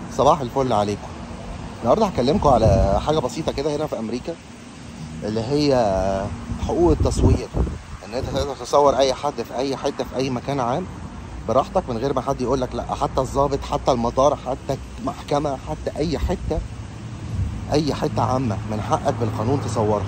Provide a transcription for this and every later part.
صباح الفل عليكم النهارده هكلمكم على حاجه بسيطه كده هنا في امريكا اللي هي حقوق التصوير ان انت تقدر تصور اي حد في اي حته في اي مكان عام براحتك من غير ما حد يقول لك لا حتى الضابط حتى المطار حتى المحكمه حتى اي حته اي حته عامه من حقك بالقانون تصورها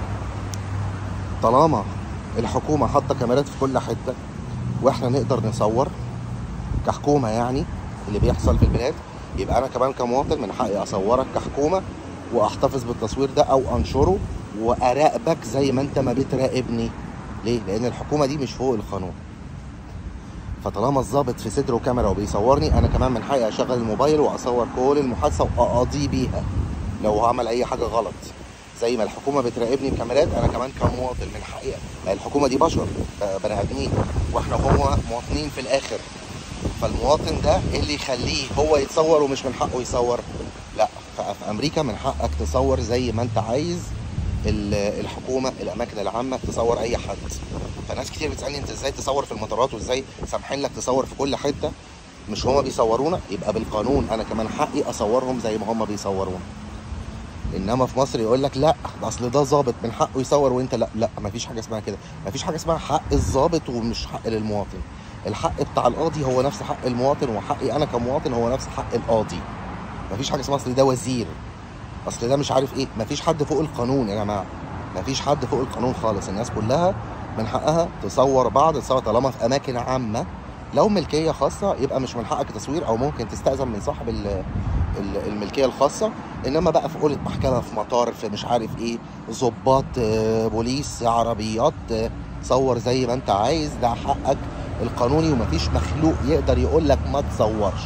طالما الحكومه حاطه كاميرات في كل حته واحنا نقدر نصور كحكومه يعني اللي بيحصل في البلاد يبقى انا كمان كمواطن من حقي اصورك كحكومه واحتفظ بالتصوير ده او انشره واراقبك زي ما انت ما بتراقبني ليه لان الحكومه دي مش فوق القانون فطالما الضابط في صدره كاميرا وبيصورني انا كمان من حقي اشغل الموبايل واصور كل المحادثه واقاضيه بيها لو عمل اي حاجه غلط زي ما الحكومه بتراقبني بكاميرات انا كمان كمواطن من حقي الحكومه دي بشر بني ادمين واحنا هم مواطنين في الاخر فالمواطن ده ايه اللي يخليه هو يتصور ومش من حقه يصور لا في امريكا من حقك تصور زي ما انت عايز الحكومه الاماكن العامه تصور اي حد فناس كتير بتسالني انت ازاي تصور في المطارات وازاي سامحين لك تصور في كل حته مش هما بيصورونا يبقى بالقانون انا كمان حقي اصورهم زي ما هما بيصورونا انما في مصر يقول لك لا اصل ده ظابط من حقه يصور وانت لا لا مفيش حاجه اسمها كده مفيش حاجه اسمها حق الظابط ومش حق للمواطن الحق بتاع القاضي هو نفس حق المواطن وحقي انا كمواطن هو نفس حق القاضي مفيش حاجه اسمها اصل ده وزير اصل ده مش عارف ايه مفيش حد فوق القانون يا جماعه مفيش حد فوق القانون خالص الناس كلها من حقها تصور بعض تصور طالما في اماكن عامه لو ملكيه خاصه يبقى مش من حقك تصوير او ممكن تستاذن من صاحب الملكيه الخاصه انما بقى في قولة محكمه في مطار في مش عارف ايه ظباط بوليس عربيات صور زي ما انت عايز ده حقك القانوني ومفيش مخلوق يقدر يقول لك ما تصورش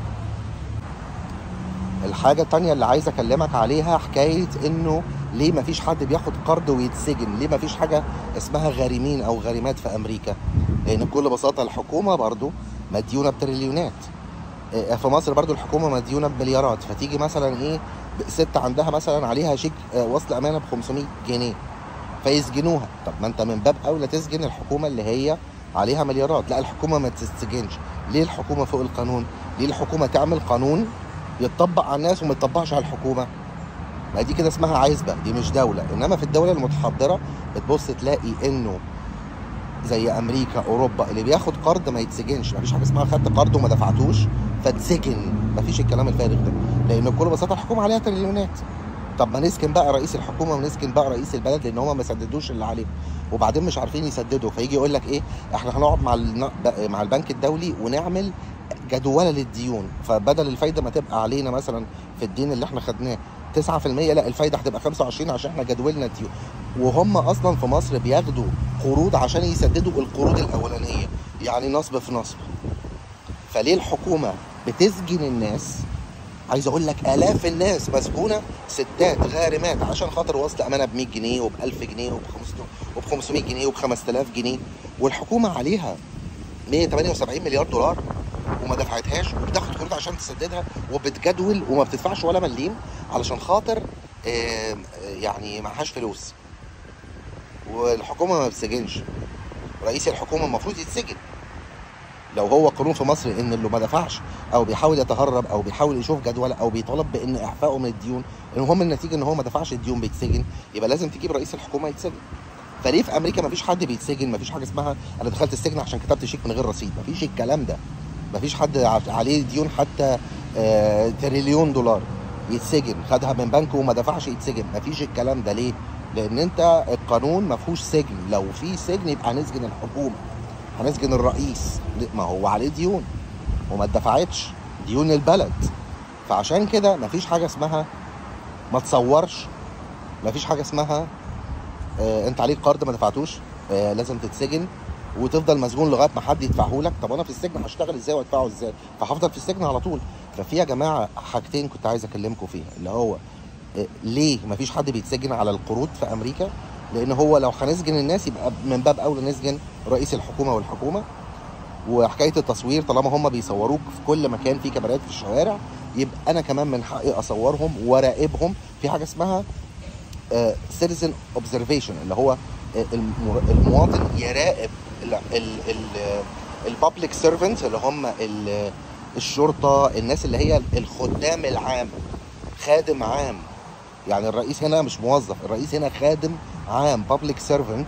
الحاجة التانية اللي عايز أكلمك عليها حكاية إنه ليه مفيش حد بياخد قرض ويتسجن؟ ليه مفيش حاجة اسمها غارمين أو غارمات في أمريكا؟ لأن بكل بساطة الحكومة برضو مديونة بتريليونات. في مصر برضو الحكومة مديونة بمليارات فتيجي مثلا إيه ست عندها مثلا عليها شيك وصل أمانة ب 500 جنيه فيسجنوها، طب ما أنت من باب أولى تسجن الحكومة اللي هي عليها مليارات، لا الحكومة ما تسجنش، ليه الحكومة فوق القانون؟ ليه الحكومة تعمل قانون يتطبق على الناس وما يتطبقش على الحكومه ما دي كده اسمها عزبه دي مش دوله انما في الدوله المتحضره بتبص تلاقي انه زي امريكا اوروبا اللي بياخد قرض ما يتسجنش مفيش حاجه اسمها خدت قرض وما دفعتوش فتسجن مفيش الكلام الفارغ ده لان بكل بساطه الحكومه عليها تريليونات طب ما نسكن بقى رئيس الحكومه ونسكن بقى رئيس البلد لان هم ما سددوش اللي عليهم وبعدين مش عارفين يسددوا فيجي يقول لك ايه احنا هنقعد مع مع البنك الدولي ونعمل جدوله للديون فبدل الفايده ما تبقى علينا مثلا في الدين اللي احنا خدناه 9% لا الفايده هتبقى 25 عشان احنا جدولنا الديون وهم اصلا في مصر بياخدوا قروض عشان يسددوا القروض الاولانيه يعني نصب في نصب فليه الحكومه بتسجن الناس عايز اقول لك الاف الناس مسجونه ستات غارمات عشان خاطر وصل امانه ب 100 جنيه وب 1000 جنيه وب 500 جنيه وب 5000 جنيه والحكومه عليها 178 مليار دولار وما دفعتهاش وبتاخد قروض عشان تسددها وبتجدول وما بتدفعش ولا مليم علشان خاطر يعني معهاش فلوس والحكومه ما بتسجنش رئيس الحكومه المفروض يتسجن لو هو قانون في مصر ان اللي ما دفعش او بيحاول يتهرب او بيحاول يشوف جدول او بيطالب بان اعفائه من الديون المهم النتيجه ان هو ما دفعش الديون بيتسجن يبقى لازم تجيب رئيس الحكومه يتسجن فليه في امريكا ما فيش حد بيتسجن ما فيش حاجه اسمها انا دخلت السجن عشان كتبت شيك من غير رصيد ما فيش الكلام ده ما فيش حد عليه ديون حتى آه تريليون دولار يتسجن خدها من بنك وما دفعش يتسجن ما فيش الكلام ده ليه لان انت القانون ما فيهوش سجن لو في سجن يبقى هنسجن الحكومه هنسجن الرئيس ما هو عليه ديون وما اتدفعتش ديون البلد فعشان كده ما فيش حاجه اسمها ما تصورش ما فيش حاجه اسمها آه انت عليك قرض ما دفعتوش آه لازم تتسجن وتفضل مسجون لغايه ما حد يدفعه لك طب انا في السجن هشتغل ازاي وادفعه ازاي فهفضل في السجن على طول ففي يا جماعه حاجتين كنت عايز اكلمكم فيها اللي هو إيه ليه مفيش حد بيتسجن على القروض في امريكا لان هو لو هنسجن الناس يبقى من باب اولى نسجن رئيس الحكومه والحكومه وحكايه التصوير طالما هم بيصوروك في كل مكان في كاميرات في الشوارع يبقى انا كمان من حقي اصورهم وراقبهم في حاجه اسمها سيتيزن اوبزرفيشن اللي هو المواطن يراقب البابليك سيرفنتس اللي هم الشرطه الناس اللي هي الخدام العام خادم عام يعني الرئيس هنا مش موظف الرئيس هنا خادم عام بابليك سيرفنت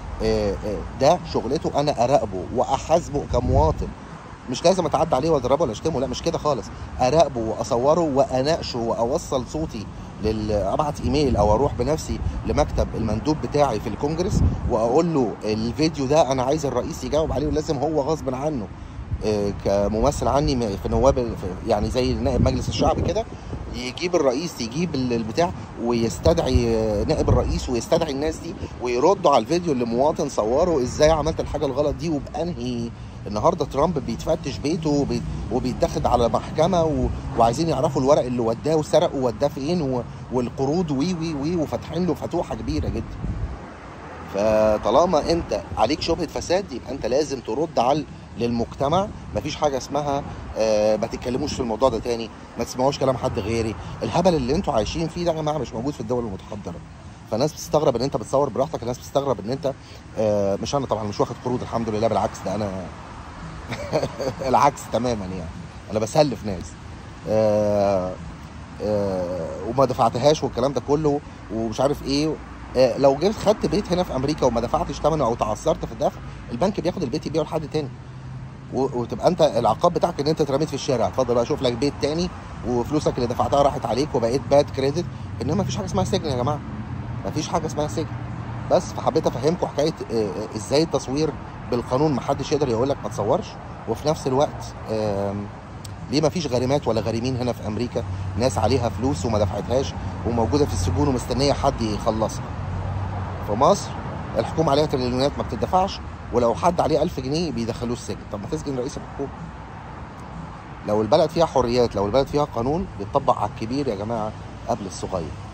ده شغلته انا اراقبه واحاسبه كمواطن مش لازم اتعدى عليه واضربه ولا اشتمه لا مش كده خالص اراقبه واصوره واناقشه واوصل صوتي لل... ابعت ايميل او اروح بنفسي لمكتب المندوب بتاعي في الكونجرس واقول له الفيديو ده انا عايز الرئيس يجاوب عليه ولازم هو غصب عنه آه، كممثل عني في نواب في- يعني زي نائب مجلس الشعب كده يجيب الرئيس يجيب ال- البتاع ويستدعي آه، نائب الرئيس ويستدعي الناس دي ويردوا على الفيديو اللي مواطن صوره ازاي عملت الحاجه الغلط دي وبانهي النهارده ترامب بيتفتش بيته وبي- وبيتاخد على محكمه و... وعايزين يعرفوا الورق اللي وداه وسرقه وداه فين و... والقروض وي وي وي وفاتحين له فتوحه كبيره جدا فطالما انت عليك شبهه فساد يبقى انت لازم ترد على للمجتمع مفيش حاجه اسمها آه ما تتكلموش في الموضوع ده تاني ما تسمعوش كلام حد غيري الهبل اللي انتوا عايشين فيه ده يا جماعه مش موجود في الدول المتحضره فالناس بتستغرب ان انت بتصور براحتك الناس بتستغرب ان انت آه مش انا طبعا مش واخد قروض الحمد لله بالعكس ده انا العكس تماما يعني انا بسلف ناس آه آه وما دفعتهاش والكلام ده كله ومش عارف ايه آه لو جبت خدت بيت هنا في امريكا وما دفعتش ثمنه او تعثرت في الدفع البنك بياخد البيت يبيعه لحد تاني و- وتبقى انت العقاب بتاعك ان انت اترميت في الشارع اتفضل بقى شوف لك بيت تاني وفلوسك اللي دفعتها راحت عليك وبقيت باد كريدت انما مفيش حاجه اسمها سجن يا جماعه مفيش حاجه اسمها سجن بس فحبيت افهمكم حكايه آه، آه، ازاي التصوير بالقانون محدش يقدر يقول لك ما تصورش وفي نفس الوقت آم، ليه ما فيش غريمات ولا غريمين هنا في امريكا ناس عليها فلوس وما دفعتهاش وموجوده في السجون ومستنيه حد يخلصها في مصر الحكومه عليها تريليونات ما بتدفعش ولو حد عليه ألف جنيه بيدخلوه السجن طب ما تسجن رئيس الحكومه لو البلد فيها حريات لو البلد فيها قانون بيطبق على الكبير يا جماعه قبل الصغير